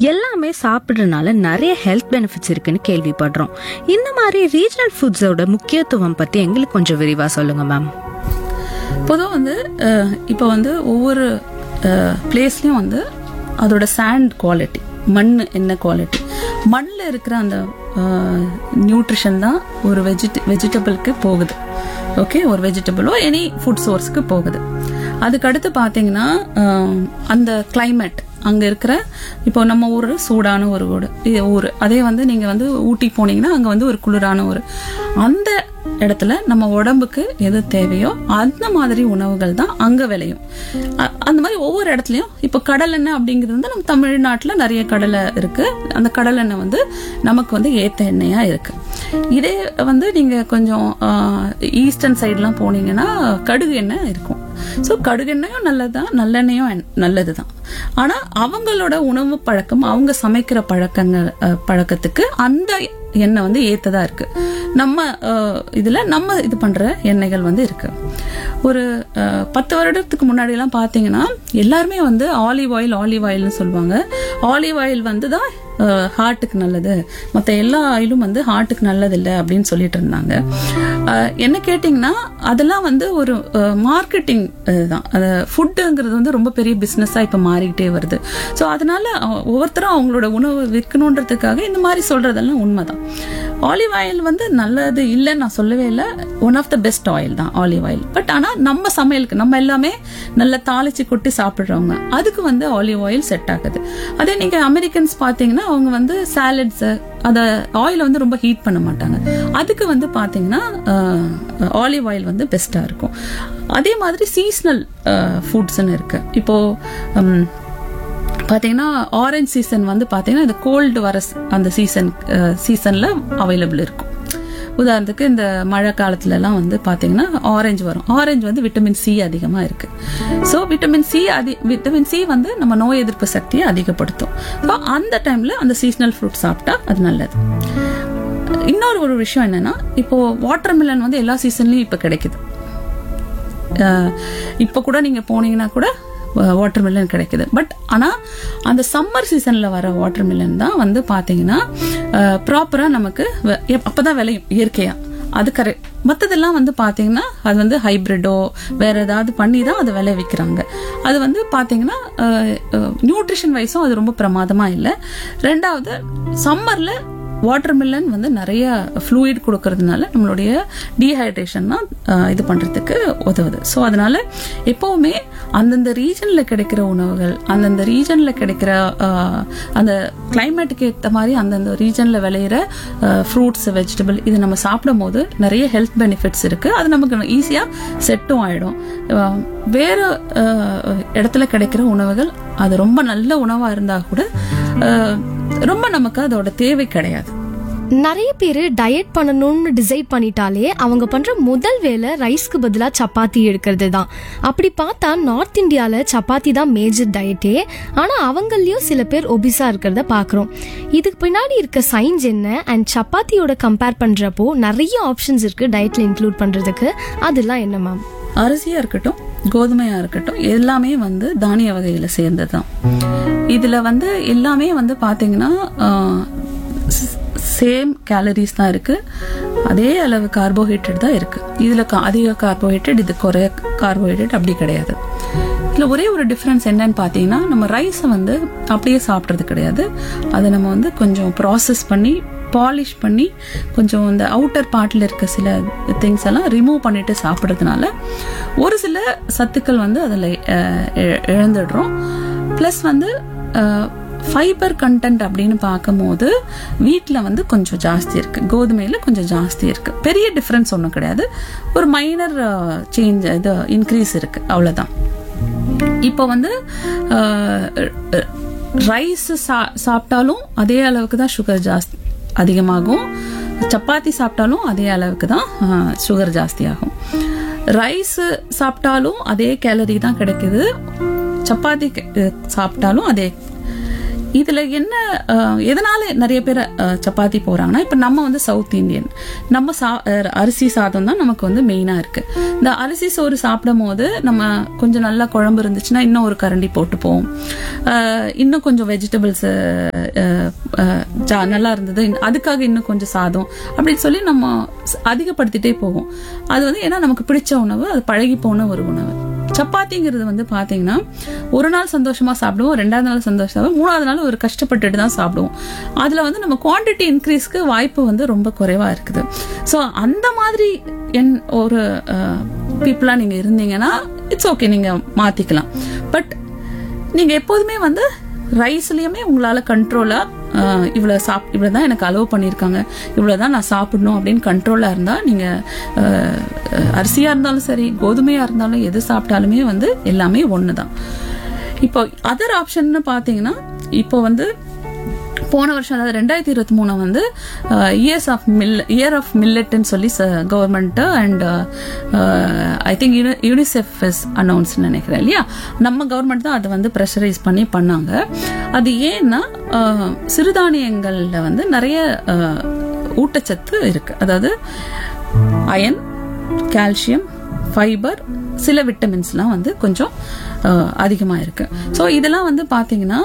எல்லாமே சாப்பிட்றதுனால நிறைய ஹெல்த் பெனிஃபிட்ஸ் இருக்குன்னு கேள்விப்படுறோம் இந்த மாதிரி ரீஜனல் ஃபுட்ஸோட முக்கியத்துவம் பத்தி எங்களுக்கு கொஞ்சம் விரிவா சொல்லுங்க மேம் பொதுவாக வந்து அஹ், இப்போ வந்து ஒவ்வொரு பிளேஸ்லயும் வந்து அதோட சாண்ட் குவாலிட்டி மண் என்ன குவாலிட்டி மண்ணில் இருக்கிற அந்த நியூட்ரிஷன் தான் ஒரு வெஜிட வெஜிடபிளுக்கு போகுது ஓகே ஒரு வெஜிடபிளோ எனி ஃபுட் சோர்ஸ்க்கு போகுது அதுக்கு அடுத்து பார்த்தீங்கன்னா அஹ், அந்த climate அங்கே இருக்கிற இப்போ நம்ம ஊர் சூடான ஒரு ஊர் இது ஊர் அதே வந்து நீங்கள் வந்து ஊட்டி போனீங்கன்னா அங்கே வந்து ஒரு குளிரான ஊர் அந்த இடத்துல நம்ம உடம்புக்கு எது தேவையோ அந்த மாதிரி உணவுகள் தான் அங்கே விளையும் அ- அந்த மாதிரி ஒவ்வொரு இடத்துலையும் இப்போ கடலெண்ணெய் அப்படிங்கிறது வந்து நம்ம தமிழ்நாட்டில் நிறைய கடலை இருக்கு அந்த கடலெண்ணெய் வந்து நமக்கு வந்து ஏத்த எண்ணெயாக இருக்கு இதே வந்து நீங்கள் கொஞ்சம் ஈஸ்டர்ன் சைட்லாம் போனீங்கன்னா கடுகு எண்ணெய் இருக்கும் ஸோ கடுகெண்ணெயும் நல்லதுதான் நல்லெண்ணெயும் எண்- நல்லதுதான் ஆனா அவங்களோட உணவு பழக்கம் அவங்க சமைக்கிற பழக்கங்கள் அஹ், பழக்கத்துக்கு அந்த எண்ணெய் வந்து ஏத்ததா இருக்கு நம்ம அஹ், இதுல நம்ம இது பண்ற எண்ணெய்கள் வந்து இருக்கு ஒரு அஹ், பத்து வருடத்துக்கு முன்னாடி எல்லாம் பாத்தீங்கன்னா எல்லாருமே வந்து ஆலிவ் ஆயில் ஆலிவ் ஆயில்னு சொல்லுவாங்க ஆலிவ் ஆயில் வந்து தான் ஹார்ட்டுக்கு நல்லது மற்ற எல்லா ஆயிலும் வந்து ஹார்ட்டுக்கு நல்லது இல்லை அப்படின்னு சொல்லிட்டு இருந்தாங்க அஹ், என்ன கேட்டிங்கன்னா அதெல்லாம் வந்து ஒரு மார்க்கெட்டிங் தான் அது ஃபுட்டுங்கிறது வந்து ரொம்ப பெரிய பிஸ்னஸாக இப்போ மாறிக்கிட்டே வருது ஸோ அதனால அஹ், ஒவ்வொருத்தரும் அவங்களோட உணவு விற்கணுன்றதுக்காக இந்த மாதிரி சொல்றதெல்லாம் உண்மைதான் ஆலிவ் ஆயில் வந்து நல்லது இல்லைன்னு நான் சொல்லவே இல்லை one of the best oil தான் ஆலிவ் ஆயில் பட் ஆனால் நம்ம சமையலுக்கு நம்ம எல்லாமே நல்லா தாளிச்சு கொட்டி சாப்பிட்றவங்க அதுக்கு வந்து ஆலிவ் ஆயில் செட் ஆகுது அதே நீங்க அமெரிக்கன்ஸ் பார்த்தீங்கன்னா அவங்க வந்து சாலட்ஸ் அத ஆயிலை வந்து ரொம்ப ஹீட் பண்ண மாட்டாங்க அதுக்கு வந்து பார்த்தீங்கன்னா ஆலிவ் ஆயில் வந்து பெஸ்ட்டாக இருக்கும் அதே மாதிரி சீஸ்னல் ஃபுட்ஸ்ன்னு இருக்கு இப்போ உம், பாத்தீங்கன்னா ஆரஞ்சு சீசன் வந்து பாத்தீங்கன்னா இந்த கோல்டு வர ஸ்- அந்த சீசன் சீசன்ல அவைலபிள் இருக்கும் உதாரணத்துக்கு இந்த மழை காலத்துல எல்லாம் வந்து பாத்தீங்கன்னா ஆரஞ்சு வரும் ஆரஞ்சு வந்து விட்டமின் சி அதிகமா இருக்கு ஸோ விட்டமின் சி அதி விட்டமின் சி வந்து நம்ம நோய் எதிர்ப்பு சக்தியை அதிகப்படுத்தும் ஸோ அந்த டைம்ல அந்த சீசனல் ஃப்ரூட் சாப்பிட்டா அது நல்லது இன்னொரு ஒரு விஷயம் என்னன்னா இப்போ வாட்டர் மிலன் வந்து எல்லா சீசன்லயும் இப்ப கிடைக்குது அஹ் இப்போ கூட நீங்க போனீங்கன்னா கூட வாட்டர் மில்லன் கிடைக்குது பட் ஆனா அந்த சம்மர் சீசன்ல வர வாட்டர் மில்லன் தான் வந்து பாத்தீங்கன்னா ப்ராப்பரா நமக்கு வ- எப்- அப்பதான் விளையும் இயற்கையா அது கரெக்ட் மற்றதெல்லாம் வந்து பாத்தீங்கன்னா அது வந்து ஹைபிரிட்டோ வேற ஏதாவது பண்ணி தான் அதை விளைவிக்கிறாங்க அது வந்து பாத்தீங்கன்னா நியூட்ரிஷன் வைஸும் அது ரொம்ப பிரமாதமா இல்லை ரெண்டாவது சம்மர்ல வாட்டர் மில்லன் வந்து நிறைய ஃப்ளூயிட் கொடுக்கறதுனால நம்மளுடைய டீஹைட்ரேஷன் தான் அஹ், இது பண்றதுக்கு உதவுது ஸோ அதனால எப்பவுமே அந்தந்த ரீஜன்ல கிடைக்கிற உணவுகள் அந்தந்த ரீஜன்ல கிடைக்கிற அஹ், அந்த கிளைமேட்டுக்கு ஏற்ற மாதிரி அந்தந்த ரீஜன்ல விளையிற ஃப்ரூட்ஸ் வெஜிடபிள் இது நம்ம சாப்பிடும் போது நிறைய ஹெல்த் பெனிஃபிட்ஸ் இருக்கு அது நமக்கு ஈஸியா செட்டும் ஆயிடும் அஹ், வேற அஹ், இடத்துல கிடைக்கிற உணவுகள் அது ரொம்ப நல்ல உணவா இருந்தா கூட அஹ், ரொம்ப நமக்கு அதோட தேவை கிடையாது நிறைய பேர் டயட் பண்ணணும்னு டிசைட் பண்ணிட்டாலே அவங்க பண்ற முதல் வேலை ரைஸ்க்கு பதிலா சப்பாத்தி எடுக்கிறது தான் அப்படி பார்த்தா நார்த் இந்தியால சப்பாத்தி தான் மேஜர் டயட்டே ஆனா அவங்களையும் சில பேர் ஒபிசா இருக்கிறத பாக்குறோம் இதுக்கு பின்னாடி இருக்க சயின்ஸ் என்ன அண்ட் சப்பாத்தியோட கம்பேர் பண்றப்போ நிறைய ஆப்ஷன்ஸ் இருக்கு டயட்ல இன்க்ளூட் பண்றதுக்கு அதெல்லாம் என்ன மேம் அரிசியா இருக்கட்டும் கோதுமையா இருக்கட்டும் எல்லாமே வந்து தானிய வகையில சேர்ந்தது தான் இதுல வந்து எல்லாமே வந்து பாத்தீங்கன்னா சேம் கேலரிஸ் தான் இருக்கு அதே அளவு கார்போஹைட்ரேட் தான் இருக்கு இதுல கா- அதிக கார்போஹைட்ரேட் இது குறைய கார்போஹைட்ரேட் அப்படி கிடையாது இதுல ஒரே ஒரு டிஃப்ரென்ஸ் என்னன்னு பார்த்தீங்கன்னா நம்ம ரைஸை வந்து அப்படியே சாப்பிட்றது கிடையாது அதை நம்ம வந்து கொஞ்சம் ப்ராசஸ் பண்ணி பாலிஷ் பண்ணி கொஞ்சம் இந்த அவுட்டர் பார்ட்ல இருக்க சில திங்ஸ் எல்லாம் ரிமூவ் பண்ணிட்டு சாப்பிட்றதுனால ஒரு சில சத்துக்கள் வந்து அதில் இழந்துடுறோம் ப்ளஸ் வந்து ஃபைபர் கண்டென்ட் அப்படின்னு பார்க்கும்போது வீட்டில் வந்து கொஞ்சம் ஜாஸ்தி இருக்கு கோதுமையில் கொஞ்சம் ஜாஸ்தி இருக்கு பெரிய டிஃப்ரென்ஸ் ஒன்றும் கிடையாது ஒரு மைனர் சேஞ்ச் இது இன்க்ரீஸ் இருக்கு அவ்வளோதான் இப்போ வந்து ரைஸ் சாப்பிட்டாலும் அதே அளவுக்கு தான் சுகர் ஜாஸ்தி அதிகமாகும் சப்பாத்தி சாப்பிட்டாலும் அதே அளவுக்கு தான் சுகர் ஜாஸ்தி ஆகும் ரைஸ் சாப்பிட்டாலும் அதே கேலரி தான் கிடைக்குது சப்பாத்தி க- சாப்பிட்டாலும் அதே இதுல என்ன அஹ், எதனால நிறைய பேர் அஹ், சப்பாத்தி போறாங்கன்னா இப்ப நம்ம வந்து சவுத் இந்தியன் நம்ம சா அஹ், அரிசி சாதம் தான் நமக்கு வந்து மெயினா இருக்கு இந்த அரிசி சோறு சாப்பிடும் போது நம்ம கொஞ்சம் நல்லா குழம்பு இருந்துச்சுன்னா இன்னும் ஒரு கரண்டி போட்டுப்போம் அஹ், இன்னும் கொஞ்சம் வெஜிடபிள்ஸ் நல்லா இருந்தது இன்னும் அதுக்காக இன்னும் கொஞ்சம் சாதம் அப்படின்னு சொல்லி நம்ம ஸ்- அதிகப்படுத்திட்டே போவோம் அது வந்து ஏன்னா நமக்கு பிடிச்ச உணவு அது பழகி போன ஒரு உணவு சப்பாத்திங்கிறது வந்து பாத்தீங்கன்னா ஒரு நாள் சந்தோஷமா சாப்பிடுவோம் ரெண்டாவது நாள் சந்தோஷம் சாப்பிடுவோம் மூணாவது நாள் ஒரு கஷ்டப்பட்டுட்டு தான் சாப்பிடுவோம் அதுல வந்து நம்ம குவாண்டிட்டி இன்க்ரீஸ்க்கு வாய்ப்பு வந்து ரொம்ப குறைவா இருக்குது ஸோ அந்த மாதிரி என் ஒரு பீப்புளா நீங்க இருந்தீங்கன்னா இட்ஸ் ஓகே நீங்க மாத்திக்கலாம் பட் நீங்க எப்போதுமே வந்து ரைஸ்லயுமே உங்களால கண்ட்ரோலா இவ்வளவு சாப் இவ்வளவுதான் எனக்கு அலோவ் பண்ணியிருக்காங்க இவ்வளவுதான் நான் சாப்பிடணும் அப்படின்னு கண்ட்ரோலா இருந்தா நீங்க அஹ், அஹ், அரிசியா இருந்தாலும் சரி கோதுமையா இருந்தாலும் எது சாப்பிட்டாலுமே வந்து எல்லாமே ஒண்ணுதான் இப்போ அதர் ஆப்ஷன்னு பாத்தீங்கன்னா இப்போ வந்து போன வருஷம் அதாவது ரெண்டாயிரத்தி இருபத்தி மூணு வந்து years of mill year of மில்லட்னு சொல்லி government and I think UNICEF is announce நினைக்கிறேன் இல்லையா நம்ம கவர்மெண்ட் தான் அதை வந்து ப்ரெஷரைஸ் பண்ணி பண்ணாங்க அது ஏன்னா அஹ், சிறுதானியங்கள்ல வந்து நிறைய அஹ், ஊட்டச்சத்து இருக்கு அதாவது அயன் கால்சியம் ஃபைபர் சில விட்டமின்ஸ்லாம் வந்து கொஞ்சம் அதிகமாக இருக்கு ஸோ இதெல்லாம் வந்து பார்த்தீங்கன்னா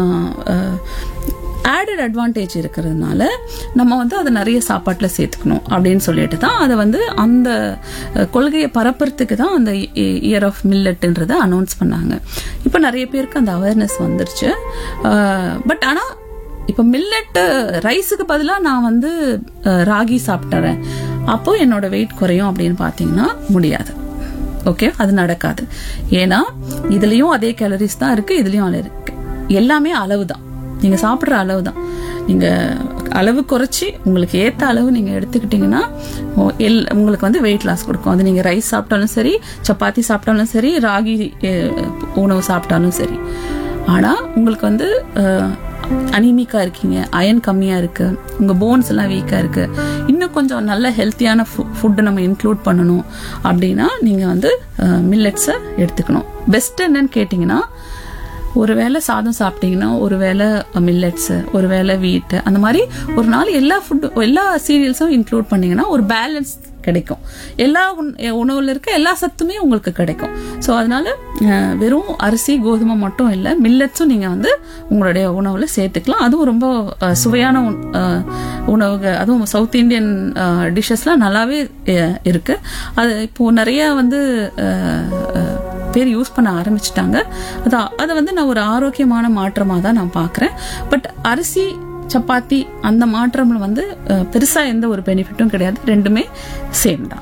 ஆடட் அட்வான்டேஜ் இருக்கிறதுனால நம்ம வந்து அதை நிறைய சாப்பாட்டில் சேர்த்துக்கணும் அப்படின்னு சொல்லிட்டு தான் அதை வந்து அந்த அஹ், கொள்கையை பரப்புறதுக்கு தான் அந்த இயர் ஆஃப் மில்லட்ன்றதை அனௌன்ஸ் பண்ணாங்க இப்போ நிறைய பேருக்கு அந்த அவேர்னஸ் வந்துருச்சு பட் ஆனால் இப்போ மில்லட் ரைஸுக்கு பதிலாக நான் வந்து அஹ், ராகி சாப்பிட்டுறேன் அப்போ என்னோட வெயிட் குறையும் அப்படின்னு பார்த்தீங்கன்னா முடியாது ஓகே அது நடக்காது ஏன்னா இதுலயும் அதே கேலரிஸ் தான் இருக்கு இதுலயும் அளவு இருக்கு எல்லாமே அளவு தான் நீங்க சாப்பிடுற அளவு தான் நீங்க அளவு குறைச்சி உங்களுக்கு ஏத்த அளவு நீங்க எடுத்துக்கிட்டீங்கன்னா ஓ- எல் உங்களுக்கு வந்து வெயிட் லாஸ் கொடுக்கும் அது நீங்க ரைஸ் சாப்பிட்டாலும் சரி சப்பாத்தி சாப்பிட்டாலும் சரி ராகி அஹ், உணவு சாப்பிட்டாலும் சரி ஆனா உங்களுக்கு வந்து அனிமிக்கா இருக்கீங்க அயன் கம்மியா இருக்கு உங்க போன்ஸ் எல்லாம் வீக்கா இருக்கு இன்னும் கொஞ்சம் நல்ல ஹெல்த்தியான ஃபுட்டு நம்ம இன்க்ளூட் பண்ணணும் அப்படின்னா நீங்க வந்து மில்லட்ஸை எடுத்துக்கணும் பெஸ்ட் என்னன்னு கேட்டிங்கன்னா ஒருவேளை சாதம் சாப்பிட்டீங்கன்னா ஒருவேளை மில்லட்ஸ் ஒருவேளை வீட்டு அந்த மாதிரி ஒரு நாள் எல்லா ஃபுட்டு எல்லா சீரியல்ஸும் இன்க்ளூட் பண்ணீங்கன்னா ஒரு பேலன்ஸ் கிடைக்கும் எல்லா உண- உணவுல இருக்க எல்லா சத்துமே உங்களுக்கு கிடைக்கும் ஸோ அதனால அஹ், வெறும் அரிசி கோதுமை மட்டும் இல்லை மில்லட்ஸும் நீங்க வந்து உங்களுடைய உணவுல சேர்த்துக்கலாம் அதுவும் ரொம்ப அஹ், சுவையான உண்- அஹ், உணவுக அதுவும் சவுத் இந்தியன் டிஷ்ஷஸ்லாம் நல்லாவே அஹ், இருக்கு அது இப்போ நிறைய வந்து அஹ், அஹ், பேர் யூஸ் பண்ண ஆரம்பிச்சிட்டாங்க அது அதை வந்து நான் ஒரு ஆரோக்கியமான மாற்றமாக தான் நான் பார்க்குறேன் பட் அரிசி சப்பாத்தி அந்த மாற்றம்ல வந்து அஹ், பெருசா எந்த ஒரு பெனிஃபிட்டும் கிடையாது ரெண்டுமே சேம் தான்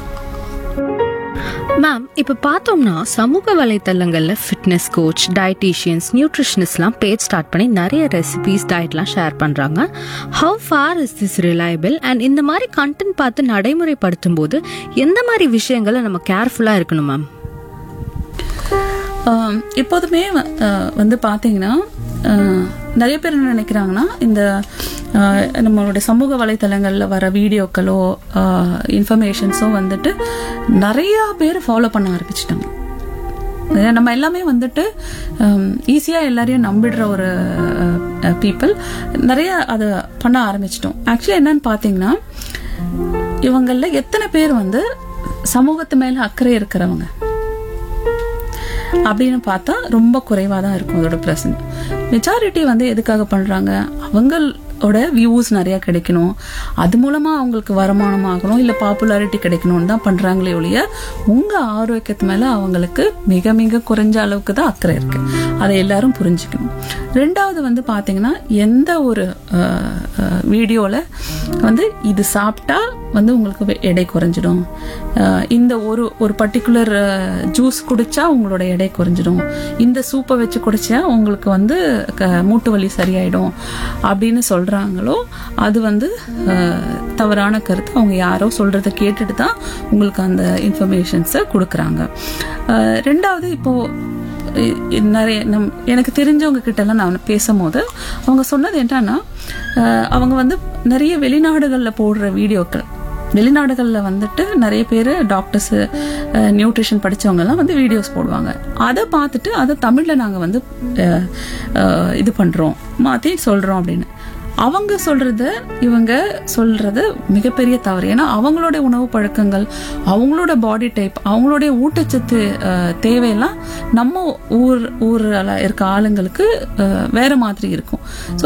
மேம் இப்ப பார்த்தோம்னா சமூக வலைத்தளங்கள்ல ஃபிட்னஸ் கோச் டயட்டீஷியன்ஸ் நியூட்ரிஷனிஸ்ட்லாம் பேஜ் ஸ்டார்ட் பண்ணி நிறைய ரெசிபிஸ் டயட்லாம் ஷேர் பண்றாங்க how far is this reliable and இந்த மாதிரி கண்டென்ட் பார்த்து நடைமுறைப்படுத்தும் போது எந்த மாதிரி விஷயங்களை நம்ம கேர்ஃபுல்லா இருக்கணும் மேம் ஆம், எப்போதுமே வ- அஹ், வந்து பார்த்தீங்கன்னா அஹ், நிறைய பேர் என்ன நினைக்கிறாங்கன்னா இந்த அஹ், நம்மளுடைய சமூக வலைத்தளங்களில் வர வீடியோக்களோ இன்ஃபர்மேஷன்ஸோ வந்துட்டு நிறையா பேர் ஃபாலோ பண்ண ஆரம்பிச்சிட்டாங்க அஹ் நம்ம எல்லாமே வந்துட்டு ஈஸியாக எல்லாரையும் நம்பிடுற ஒரு பீப்புள் நிறைய அதை பண்ண ஆரம்பிச்சிட்டோம் ஆக்சுவலி என்னன்னு பார்த்தீங்கன்னா இவங்களில் எத்தனை பேர் வந்து சமூகத்து மேலே அக்கறை இருக்கிறவங்க அப்படின்னு பார்த்தா ரொம்ப குறைவாக தான் இருக்கும் அதோட பிரச்சனை மெஜாரிட்டி வந்து எதுக்காக பண்ணுறாங்க அவங்களோட வியூஸ் நிறைய கிடைக்கணும் அது மூலமாக அவங்களுக்கு வருமானம் ஆகணும் இல்லை பாப்புலாரிட்டி கிடைக்கணும்னு தான் பண்ணுறாங்களே ஒழிய உங்கள் ஆரோக்கியத்து மேலே அவங்களுக்கு மிக மிக குறைஞ்ச அளவுக்கு தான் அக்கறை இருக்கு அதை எல்லாரும் புரிஞ்சுக்கணும் ரெண்டாவது வந்து பார்த்தீங்கன்னா எந்த ஒரு வீடியோவில் வந்து இது சாப்பிட்டா வந்து உங்களுக்கு வெ- எடை குறைஞ்சிடும் அஹ் இந்த ஒரு ஒரு பர்டிகுலர் ஜூஸ் குடிச்சா உங்களோட எடை குறைஞ்சிடும் இந்த சூப்பை வச்சு குடிச்சா உங்களுக்கு வந்து க- மூட்டு வலி சரியாயிடும் அப்படின்னு சொல்றாங்களோ அது வந்து அஹ், தவறான கருத்து அவங்க யாரோ சொல்றதை கேட்டுட்டு தான் உங்களுக்கு அந்த இன்ஃபர்மேஷன்ஸை கொடுக்குறாங்க அஹ், ரெண்டாவது இப்போ இ- இ- நிறைய நம் எனக்கு தெரிஞ்சவங்க கிட்ட எல்லாம் நான் பேசும்போது அவங்க சொன்னது என்னன்னா அஹ், அவங்க வந்து நிறைய வெளிநாடுகளில் போடுற வீடியோக்கள் வெளிநாடுகளில் வந்துட்டு நிறைய பேர் டாக்டர்ஸ் நியூட்ரிஷன் படிச்சவங்க எல்லாம் வந்து வீடியோஸ் போடுவாங்க அதை பார்த்துட்டு அதை தமிழில் நாங்கள் வந்து அஹ், அஹ், இது பண்ணுறோம் மாற்றி சொல்கிறோம் அப்படின்னு அவங்க சொல்றத இவங்க சொல்றது மிகப்பெரிய தவறு ஏன்னா அவங்களுடைய உணவு பழக்கங்கள் அவங்களோட பாடி டைப் அவங்களுடைய ஊட்டச்சத்து அஹ், தேவையெல்லாம் நம்ம ஊர் ஊரில் இருக்க ஆளுங்களுக்கு அஹ், வேற மாதிரி இருக்கும் ஸோ